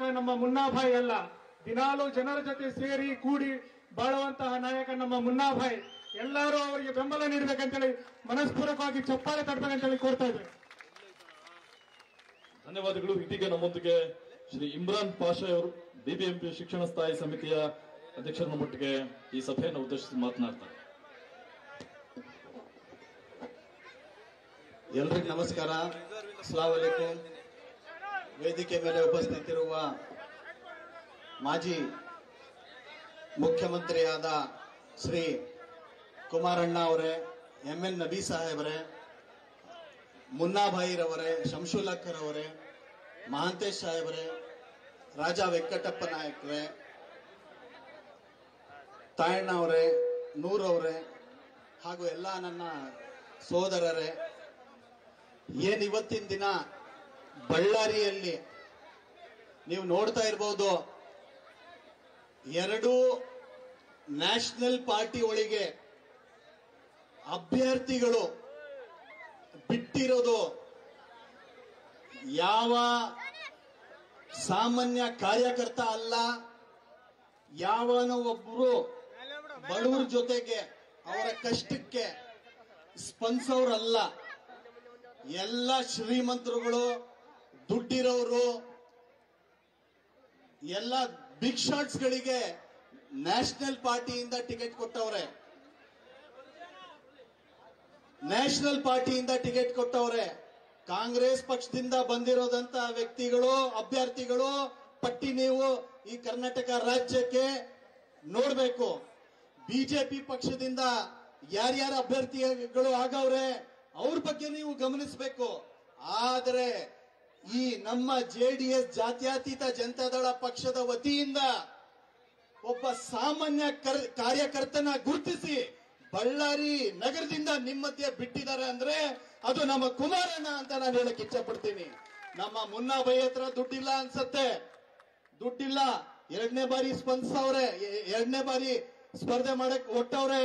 ನಮ್ಮ ಮುನ್ನಾಭಾಯಿ ಅಲ್ಲ ದಿನಾಲು ಜನರ ಜೊತೆ ಸೇರಿ ಕೂಡಿ ಬಾಳುವಂತಹ ನಾಯಕ ನಮ್ಮ ಮುನ್ನಾಭಾಯಿ ಎಲ್ಲರೂ ಅವರಿಗೆ ಬೆಂಬಲ ನೀಡಬೇಕಂತೇಳಿ ಮನಸ್ಪೂರ್ವಕವಾಗಿ ಚಪ್ಪಾಳೆ ತಟ್ಟಬೇಕಂತೇಳಿ ಕೋರ್ತಾ ಇದ್ದೇವೆ ಧನ್ಯವಾದಗಳು ಇದೀಗ ನಮ್ಮೊಂದಿಗೆ ಶ್ರೀ ಇಮ್ರಾನ್ ಪಾಷಾ ಅವರು ಬಿಬಿಎಂಪಿ ಶಿಕ್ಷಣ ಸ್ಥಾಯಿ ಸಮಿತಿಯ ಅಧ್ಯಕ್ಷರ ಮಟ್ಟಿಗೆ ಈ ಸಭೆಯನ್ನು ಉದ್ದೇಶಿಸಿ ಮಾತನಾಡ್ತಾರೆ ಎಲ್ರಿಗೂ ನಮಸ್ಕಾರ ಅಸ್ಲಾಂ ವೇದಿಕೆ ಮೇಲೆ ಉಪಸ್ಥಿತಿರುವ ಮಾಜಿ ಮುಖ್ಯಮಂತ್ರಿಯಾದ ಶ್ರೀ ಕುಮಾರಣ್ಣ ಅವರೇ ಎಂ ಎನ್ ನಬಿ ಸಾಹೇಬರೇ ಮುನ್ನಾಭಾಯಿರವರೇ ಶಂಶುಲಕ್ಕರ್ ಅವರೇ ಮಹಾಂತೇಶ್ ಸಾಹೇಬರೇ ರಾಜ ವೆಂಕಟಪ್ಪ ನಾಯಕ್ರೇ ತಾಯಣ್ಣ ಅವರೇ ನೂರ್ ಅವರೇ ಹಾಗೂ ಎಲ್ಲ ನನ್ನ ಸೋದರರೇ ಏನ್ ಇವತ್ತಿನ ದಿನ ಬಳ್ಳಾರಿಯಲ್ಲಿ ನೀವು ನೋಡ್ತಾ ಇರ್ಬೋದು ಎರಡು ನ್ಯಾಷನಲ್ ಪಾರ್ಟಿ ಒಳಗೆ ಅಭ್ಯರ್ಥಿಗಳು ಬಿಟ್ಟಿರೋದು ಯಾವ ಸಾಮಾನ್ಯ ಕಾರ್ಯಕರ್ತ ಅಲ್ಲ ಯಾವನೋ ಒಬ್ರು ಬಡವರ ಜೊತೆಗೆ ಅವರ ಕಷ್ಟಕ್ಕೆ ಸ್ಪಂದಿಸೋರಲ್ಲ ಎಲ್ಲ ಶ್ರೀಮಂತರುಗಳು ದುಡ್ಡಿರೋರು ಎಲ್ಲ ಬಿಗ್ ಶಾಟ್ಸ್ ಗಳಿಗೆ ನ್ಯಾಷನಲ್ ಪಾರ್ಟಿಯಿಂದ ಟಿಕೆಟ್ ಕೊಟ್ಟವ್ರೆ ನ್ಯಾಷನಲ್ ಪಾರ್ಟಿಯಿಂದ ಟಿಕೆಟ್ ಕೊಟ್ಟವ್ರೆ ಕಾಂಗ್ರೆಸ್ ಪಕ್ಷದಿಂದ ಬಂದಿರೋದಂತ ವ್ಯಕ್ತಿಗಳು ಅಭ್ಯರ್ಥಿಗಳು ಪಟ್ಟಿ ನೀವು ಈ ಕರ್ನಾಟಕ ರಾಜ್ಯಕ್ಕೆ ನೋಡ್ಬೇಕು ಬಿಜೆಪಿ ಪಕ್ಷದಿಂದ ಯಾರ್ಯಾರ ಅಭ್ಯರ್ಥಿಗಳು ಆಗವ್ರೆ ಅವ್ರ ಬಗ್ಗೆ ನೀವು ಗಮನಿಸಬೇಕು ಆದರೆ ಈ ನಮ್ಮ ಜೆಡಿಎಸ್ ಜಾತ್ಯತೀತ ಜನತಾದಳ ಪಕ್ಷದ ವತಿಯಿಂದ ಒಬ್ಬ ಸಾಮಾನ್ಯ ಕರ್- ಕಾರ್ಯಕರ್ತನ ಗುರುತಿಸಿ ಬಳ್ಳಾರಿ ನಗರದಿಂದ ನಿಮ್ಮ ಮಧ್ಯೆ ಬಿಟ್ಟಿದ್ದಾರೆ ಅಂದ್ರೆ ಅದು ನಮ್ಮ ಕುಮಾರಣ್ಣ ಅಂತ ನಾನು ಹೇಳಕ್ ಇಚ್ಛೆ ಪಡ್ತೀನಿ ನಮ್ಮ ಮುನ್ನಾ ಬೈ ಹತ್ರ ದುಡ್ಡಿಲ್ಲ ಅನ್ಸತ್ತೆ ದುಡ್ಡಿಲ್ಲ ಎರಡನೇ ಬಾರಿ ಸ್ಪಂದಿಸವ್ರೆ ಎರಡನೇ ಬಾರಿ ಸ್ಪರ್ಧೆ ಮಾಡಕ್ ಹೊಟ್ಟವ್ರೆ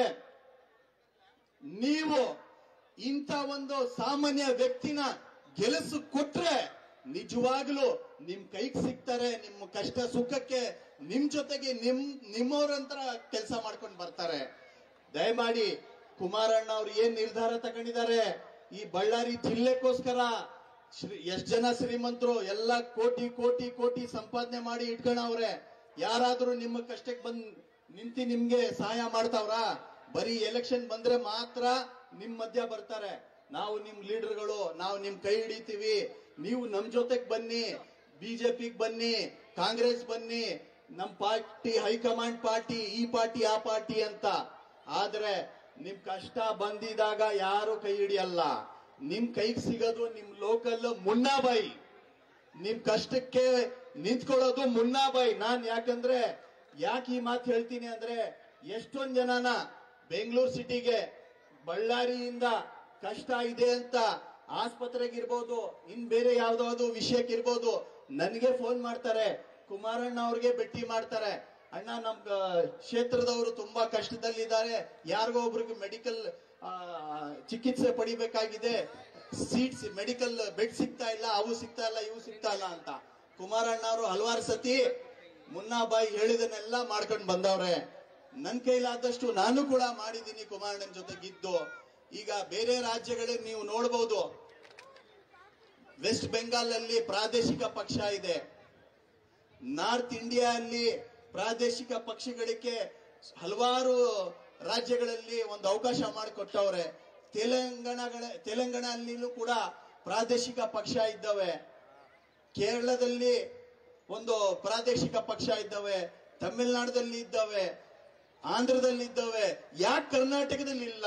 ನೀವು ಇಂಥ ಒಂದು ಸಾಮಾನ್ಯ ವ್ಯಕ್ತಿನ ಗೆಲಸು ಕೊಟ್ರೆ ನಿಜವಾಗ್ಲೂ ನಿಮ್ ಕೈಗೆ ಸಿಗ್ತಾರೆ ನಿಮ್ಮ ಕಷ್ಟ ಸುಖಕ್ಕೆ ನಿಮ್ ಜೊತೆಗೆ ನಿಮ್ ನಿಮ್ಮವ್ರಂತರ ಕೆಲಸ ಮಾಡ್ಕೊಂಡು ಬರ್ತಾರೆ ದಯಮಾಡಿ ಕುಮಾರಣ್ಣ ಅವ್ರು ಏನ್ ನಿರ್ಧಾರ ತಗೊಂಡಿದ್ದಾರೆ ಈ ಬಳ್ಳಾರಿ ಜಿಲ್ಲೆಗೋಸ್ಕರ ಶ್ರೀ ಎಷ್ಟ್ ಜನ ಶ್ರೀಮಂತರು ಎಲ್ಲ ಕೋಟಿ ಕೋಟಿ ಕೋಟಿ ಸಂಪಾದನೆ ಮಾಡಿ ಇಟ್ಕೊಂಡವ್ರೆ ಯಾರಾದ್ರೂ ನಿಮ್ಮ ಕಷ್ಟಕ್ಕೆ ಬಂದ್ ನಿಂತಿ ನಿಮ್ಗೆ ಸಹಾಯ ಮಾಡ್ತಾವ್ರ ಬರೀ ಎಲೆಕ್ಷನ್ ಬಂದ್ರೆ ಮಾತ್ರ ನಿಮ್ ಮಧ್ಯ ಬರ್ತಾರೆ ನಾವು ನಿಮ್ ಲೀಡರ್ಗಳು ನಾವು ನಿಮ್ ಕೈ ಹಿಡಿತೀವಿ ನೀವು ನಮ್ ಜೊತೆಗ್ ಬನ್ನಿ ಬಿಜೆಪಿಗ್ ಬನ್ನಿ ಕಾಂಗ್ರೆಸ್ ಬನ್ನಿ ನಮ್ ಪಾರ್ಟಿ ಹೈಕಮಾಂಡ್ ಪಾರ್ಟಿ ಈ ಪಾರ್ಟಿ ಆ ಪಾರ್ಟಿ ಅಂತ ಆದ್ರೆ ನಿಮ್ ಕಷ್ಟ ಬಂದಿದಾಗ ಯಾರು ಕೈ ಹಿಡಿಯಲ್ಲ ನಿಮ್ ಕೈಗೆ ಸಿಗೋದು ನಿಮ್ ಲೋಕಲ್ ಮುನ್ನಾಬಾಯಿ ನಿಮ್ ಕಷ್ಟಕ್ಕೆ ನಿಂತ್ಕೊಳ್ಳೋದು ಮುನ್ನಾಬಾಯಿ ನಾನ್ ಯಾಕಂದ್ರೆ ಯಾಕೆ ಈ ಮಾತು ಹೇಳ್ತೀನಿ ಅಂದ್ರೆ ಎಷ್ಟೊಂದ್ ಜನನ ಬೆಂಗಳೂರು ಸಿಟಿಗೆ ಬಳ್ಳಾರಿಯಿಂದ ಕಷ್ಟ ಇದೆ ಅಂತ ಆಸ್ಪತ್ರೆಗೆ ಇರ್ಬೋದು ಇನ್ ಬೇರೆ ಯಾವ್ದಾದ್ರು ವಿಷಯಕ್ಕಿರ್ಬೋದು ನನಗೆ ಫೋನ್ ಮಾಡ್ತಾರೆ ಕುಮಾರಣ್ಣ ಅವ್ರಿಗೆ ಭೇಟಿ ಮಾಡ್ತಾರೆ ಅಣ್ಣ ನಮ್ ಆ, ಕ್ಷೇತ್ರದವರು ತುಂಬಾ ಕಷ್ಟದಲ್ಲಿದ್ದಾರೆ ಯಾರಿಗೋ ಒಬ್ರಿಗೆ ಮೆಡಿಕಲ್ ಚಿಕಿತ್ಸೆ ಪಡಿಬೇಕಾಗಿದೆ ಸೀಟ್ಸ್ ಮೆಡಿಕಲ್ ಬೆಡ್ ಸಿಗ್ತಾ ಇಲ್ಲ ಅವು ಸಿಗ್ತಾ ಇಲ್ಲ ಇವು ಸಿಗ್ತಾ ಇಲ್ಲ ಅಂತ ಕುಮಾರಣ್ಣ ಅವರು ಹಲವಾರು ಸತಿ ಮುನ್ನಾಬಾಯಿ ಹೇಳಿದನ್ನೆಲ್ಲ ಮಾಡ್ಕೊಂಡು ಬಂದವ್ರೆ ನನ್ ಕೈಲಾದಷ್ಟು ನಾನು ಕೂಡ ಮಾಡಿದ್ದೀನಿ ಕುಮಾರಣ್ಣನ ಜೊತೆಗಿದ್ದು ಈಗ ಬೇರೆ ರಾಜ್ಯಗಳಲ್ಲಿ ನೀವು ನೋಡಬಹುದು ವೆಸ್ಟ್ ಬೆಂಗಾಲ್ ಅಲ್ಲಿ ಪ್ರಾದೇಶಿಕ ಪಕ್ಷ ಇದೆ ನಾರ್ತ್ ಇಂಡಿಯಾ ಅಲ್ಲಿ ಪ್ರಾದೇಶಿಕ ಪಕ್ಷಗಳಿಗೆ ಹಲವಾರು ರಾಜ್ಯಗಳಲ್ಲಿ ಒಂದು ಅವಕಾಶ ಮಾಡಿಕೊಟ್ಟವ್ರೆ ತೆಲಂಗಾಣಗಳ ತೆಲಂಗಾಣಲ್ಲಿನೂ ಕೂಡ ಪ್ರಾದೇಶಿಕ ಪಕ್ಷ ಇದ್ದಾವೆ ಕೇರಳದಲ್ಲಿ ಒಂದು ಪ್ರಾದೇಶಿಕ ಪಕ್ಷ ಇದ್ದಾವೆ ತಮಿಳುನಾಡದಲ್ಲಿ ಇದ್ದಾವೆ ಆಂಧ್ರದಲ್ಲಿ ಇದ್ದಾವೆ ಯಾಕೆ ಕರ್ನಾಟಕದಲ್ಲಿ ಇಲ್ಲ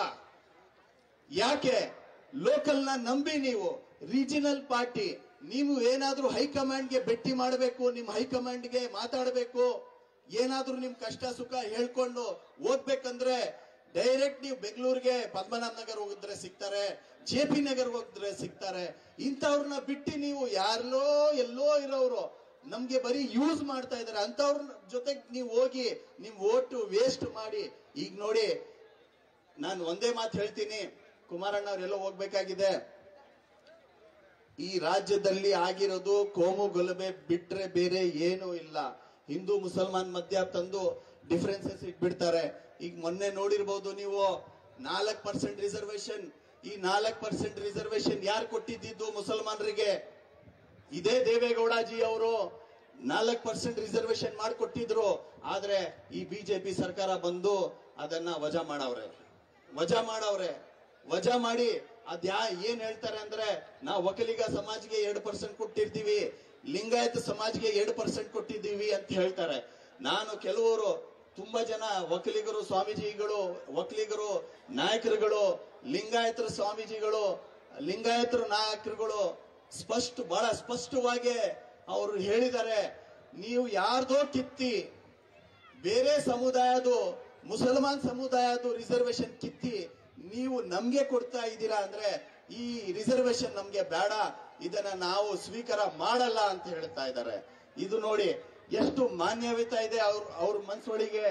ಯಾಕೆ ಲೋಕಲ್ ನ ನಂಬಿ ನೀವು ರೀಜನಲ್ ಪಾರ್ಟಿ ನೀವು ಏನಾದ್ರೂ ಹೈಕಮಾಂಡ್ಗೆ ಭೇಟಿ ಮಾಡಬೇಕು ನಿಮ್ ಹೈಕಮಾಂಡ್ಗೆ ಮಾತಾಡಬೇಕು ಏನಾದ್ರೂ ನಿಮ್ ಕಷ್ಟ ಸುಖ ಹೇಳ್ಕೊಂಡು ಓದ್ಬೇಕಂದ್ರೆ ಡೈರೆಕ್ಟ್ ನೀವು ಬೆಂಗಳೂರಿಗೆ ಪದ್ಮನಾಭ ನಗರ್ ಹೋಗಿದ್ರೆ ಸಿಗ್ತಾರೆ ಜೆ ಪಿ ನಗರ್ ಹೋಗಿದ್ರೆ ಸಿಗ್ತಾರೆ ಇಂಥವ್ರನ್ನ ಬಿಟ್ಟು ನೀವು ಯಾರಲ್ಲೋ ಎಲ್ಲೋ ಇರೋರು ನಮ್ಗೆ ಬರೀ ಯೂಸ್ ಮಾಡ್ತಾ ಇದಾರೆ ಅಂತವ್ರ ಜೊತೆಗೆ ನೀವು ಹೋಗಿ ನಿಮ್ ಓಟು ವೇಸ್ಟ್ ಮಾಡಿ ಈಗ ನೋಡಿ ನಾನು ಒಂದೇ ಮಾತು ಹೇಳ್ತೀನಿ ಕುಮಾರಣ್ಣ ಅವ್ರೆಲ್ಲೋ ಹೋಗ್ಬೇಕಾಗಿದೆ ಈ ರಾಜ್ಯದಲ್ಲಿ ಆಗಿರೋದು ಕೋಮು ಗಲಭೆ ಬಿಟ್ರೆ ಬೇರೆ ಏನೂ ಇಲ್ಲ ಹಿಂದೂ ಮುಸಲ್ಮಾನ್ ಮಧ್ಯ ತಂದು ಡಿಫರೆನ್ಸಸ್ ಇಟ್ಬಿಡ್ತಾರೆ ಈಗ ಮೊನ್ನೆ ನೋಡಿರ್ಬೋದು ನೀವು ನಾಲ್ಕು ಪರ್ಸೆಂಟ್ ರಿಸರ್ವೇಶನ್ ಈ ನಾಲ್ಕು ಪರ್ಸೆಂಟ್ ರಿಸರ್ವೇಶನ್ ಯಾರು ಕೊಟ್ಟಿದ್ದು ಮುಸಲ್ಮಾನರಿಗೆ ಇದೇ ದೇವೇಗೌಡಜಿ ಅವರು ನಾಲ್ಕು ಪರ್ಸೆಂಟ್ ರಿಸರ್ವೇಶನ್ ಮಾಡಿಕೊಟ್ಟಿದ್ರು ಆದ್ರೆ ಈ ಬಿಜೆಪಿ ಸರ್ಕಾರ ಬಂದು ಅದನ್ನ ವಜಾ ಮಾಡವ್ರೆ ವಜಾ ಮಾಡವ್ರೆ ವಜಾ ಮಾಡಿ ಅದ್ಯಾ ಏನ್ ಹೇಳ್ತಾರೆ ಅಂದ್ರೆ ನಾವು ಒಕ್ಕಲಿಗ ಸಮಾಜ್ಗೆ ಎರಡು ಪರ್ಸೆಂಟ್ ಕೊಟ್ಟಿರ್ತೀವಿ ಲಿಂಗಾಯತ ಸಮಾಜ್ಗೆ ಎರಡು ಪರ್ಸೆಂಟ್ ಕೊಟ್ಟಿದ್ದೀವಿ ಅಂತ ಹೇಳ್ತಾರೆ ನಾನು ಕೆಲವರು ತುಂಬಾ ಜನ ಒಕ್ಕಲಿಗರು ಸ್ವಾಮೀಜಿಗಳು ಒಕ್ಕಲಿಗರು ನಾಯಕರುಗಳು ಲಿಂಗಾಯತರ ಸ್ವಾಮೀಜಿಗಳು ಲಿಂಗಾಯತರ ನಾಯಕರುಗಳು ಸ್ಪಷ್ಟ ಬಹಳ ಸ್ಪಷ್ಟವಾಗಿ ಅವರು ಹೇಳಿದ್ದಾರೆ ನೀವು ಯಾರ್ದೋ ಕಿತ್ತಿ ಬೇರೆ ಸಮುದಾಯದು ಮುಸಲ್ಮಾನ್ ಸಮುದಾಯದು ರಿಸರ್ವೇಶನ್ ಕಿತ್ತಿ ನೀವು ನಮ್ಗೆ ಕೊಡ್ತಾ ಇದ್ದೀರಾ ಅಂದ್ರೆ ಈ ರಿಸರ್ವೇಶನ್ ನಮ್ಗೆ ಬೇಡ ಇದನ್ನ ನಾವು ಸ್ವೀಕಾರ ಮಾಡಲ್ಲ ಅಂತ ಹೇಳ್ತಾ ಇದ್ದಾರೆ ಇದು ನೋಡಿ ಎಷ್ಟು ಮಾನ್ಯವಿತ ಇದೆ ಅವ್ರ ಅವ್ರ ಮನ್ಸೊಳಗೆ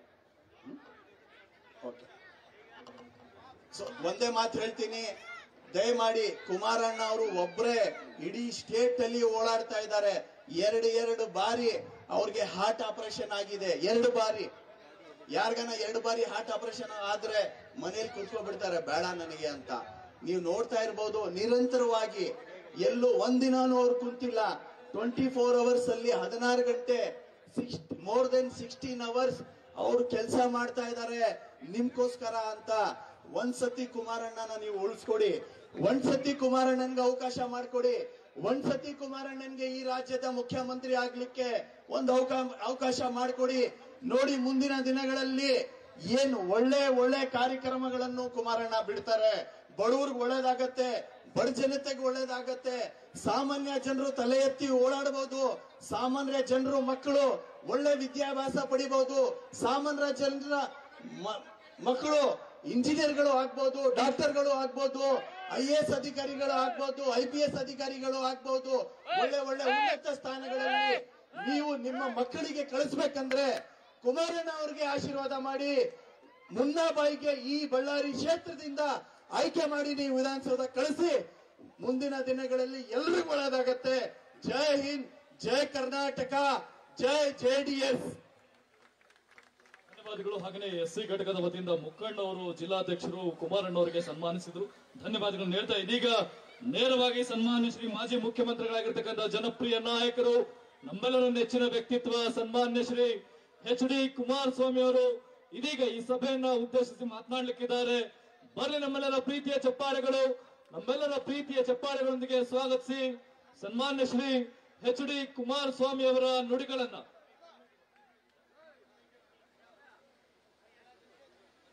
ಓಕೆ ಸೊ ಒಂದೇ ಮಾತು ಹೇಳ್ತೀನಿ ದಯಮಾಡಿ ಕುಮಾರಣ್ಣ ಅವರು ಒಬ್ರೇ ಇಡೀ ಸ್ಟೇಟ್ ಅಲ್ಲಿ ಓಡಾಡ್ತಾ ಇದ್ದಾರೆ ಎರಡು ಎರಡು ಬಾರಿ ಅವ್ರಿಗೆ ಹಾರ್ಟ್ ಆಪರೇಷನ್ ಆಗಿದೆ ಎರಡು ಬಾರಿ ಯಾರಿಗಾನ ಎರಡು ಬಾರಿ ಹಾರ್ಟ್ ಆಪರೇಷನ್ ಆದ್ರೆ ಮನೇಲಿ ಕುತ್ಕೊಬಿಡ್ತಾರೆ ಬೇಡ ನನಗೆ ಅಂತ ನೀವು ನೋಡ್ತಾ ಇರ್ಬೋದು ನಿರಂತರವಾಗಿ ಎಲ್ಲೂ ಒಂದಿನಾನು ಅವ್ರು ಕುಂತಿಲ್ಲ ಟ್ವೆಂಟಿ ಫೋರ್ ಅವರ್ಸ್ ಅಲ್ಲಿ ಹದಿನಾರು ಗಂಟೆ ಮೋರ್ ದೆನ್ ಸಿಕ್ಸ್ಟೀನ್ ಅವರ್ಸ್ ಅವ್ರು ಕೆಲಸ ಮಾಡ್ತಾ ಇದ್ದಾರೆ ನಿಮ್ಗೋಸ್ಕರ ಅಂತ ಒಂದ್ಸತಿ ಕುಮಾರಣ್ಣನ ನೀವು ಉಳಿಸ್ಕೊಡಿ ಒಂದ್ಸತಿ ಕುಮಾರಣ್ಣನ್ಗೆ ಅವಕಾಶ ಮಾಡ್ಕೊಡಿ ಒಂದ್ಸತಿ ಕುಮಾರಣ್ಣನ್ಗೆ ಈ ರಾಜ್ಯದ ಮುಖ್ಯಮಂತ್ರಿ ಆಗ್ಲಿಕ್ಕೆ ಒಂದು ಅವಕಾಶ ಅವಕಾಶ ಮಾಡಿಕೊಡಿ ನೋಡಿ ಮುಂದಿನ ದಿನಗಳಲ್ಲಿ ಏನು ಒಳ್ಳೆ ಒಳ್ಳೆ ಕಾರ್ಯಕ್ರಮಗಳನ್ನು ಕುಮಾರಣ್ಣ ಬಿಡ್ತಾರೆ ಬಡವ್ರಿಗೆ ಒಳ್ಳೇದಾಗತ್ತೆ ಬಡ ಜನತೆಗೆ ಒಳ್ಳೇದಾಗತ್ತೆ ಸಾಮಾನ್ಯ ಜನರು ತಲೆ ಎತ್ತಿ ಓಡಾಡಬಹುದು ಸಾಮಾನ್ಯ ಜನರು ಮಕ್ಕಳು ಒಳ್ಳೆ ವಿದ್ಯಾಭ್ಯಾಸ ಪಡಿಬಹುದು ಸಾಮಾನ್ಯ ಜನರ ಮ- ಮಕ್ಕಳು ಇಂಜಿನಿಯರ್ಗಳು ಆಗ್ಬೋದು ಡಾಕ್ಟರ್ಗಳು ಆಗ್ಬೋದು ಐ ಎಸ್ ಅಧಿಕಾರಿಗಳು ಆಗ್ಬೋದು ಐ ಪಿ ಎಸ್ ಅಧಿಕಾರಿಗಳು ಆಗ್ಬೋದು ಒಳ್ಳೆ ಒಳ್ಳೆ ಉನ್ನತ ಸ್ಥಾನಗಳಲ್ಲಿ ನೀವು ನಿಮ್ಮ ಮಕ್ಕಳಿಗೆ ಕಳಿಸ್ಬೇಕಂದ್ರೆ ಕುಮಾರಣ್ಣ ಅವರಿಗೆ ಆಶೀರ್ವಾದ ಮಾಡಿ ಮುನ್ನಾಬಾಯಿಗೆ ಈ ಬಳ್ಳಾರಿ ಕ್ಷೇತ್ರದಿಂದ ಆಯ್ಕೆ ಮಾಡಿ ನೀವು ವಿಧಾನಸೌಧ ಕಳಿಸಿ ಮುಂದಿನ ದಿನಗಳಲ್ಲಿ ಎಲ್ರಿಗೂ ಒಳ್ಳೇದಾಗತ್ತೆ ಜೈ ಹಿಂದ್ ಜೈ ಕರ್ನಾಟಕ ಜೈ ಜೆ ಡಿ ಎಸ್ ಧನ್ಯವಾದಗಳು ಹಾಗೆಯೇ ಎಸ್ ಸಿ ಘಟಕದ ವತಿಯಿಂದ ಮುಖಂಡವರು ಜಿಲ್ಲಾಧ್ಯಕ್ಷರು ಕುಮಾರಣ್ಣವರಿಗೆ ಸನ್ಮಾನಿಸಿದ್ರು ಧನ್ಯವಾದಗಳನ್ನು ಹೇಳ್ತಾ ಇದೀಗ ನೇರವಾಗಿ ಸನ್ಮಾನ್ಯ ಶ್ರೀ ಮಾಜಿ ಮುಖ್ಯಮಂತ್ರಿಗಳಾಗಿರ್ತಕ್ಕಂಥ ಜನಪ್ರಿಯ ನಾಯಕರು ನಮ್ಮೆಲ್ಲರ ನೆಚ್ಚಿನ ವ್ಯಕ್ತಿತ್ವ ಸನ್ಮಾನ್ಯ ಶ್ರೀ ಎಚ್ ಡಿ ಕುಮಾರಸ್ವಾಮಿ ಅವರು ಇದೀಗ ಈ ಸಭೆಯನ್ನ ಉದ್ದೇಶಿಸಿ ಮಾತನಾಡ್ಲಿಕ್ಕಿದ್ದಾರೆ ಬರ್ಲಿ ನಮ್ಮೆಲ್ಲರ ಪ್ರೀತಿಯ ಚಪ್ಪಾಳೆಗಳು ನಮ್ಮೆಲ್ಲರ ಪ್ರೀತಿಯ ಚಪ್ಪಾಳೆಗಳೊಂದಿಗೆ ಸ್ವಾಗತಿಸಿ ಸನ್ಮಾನ್ಯ ಶ್ರೀ ಎಚ್ ಡಿ ಕುಮಾರಸ್ವಾಮಿ ಅವರ ನುಡಿಗಳನ್ನ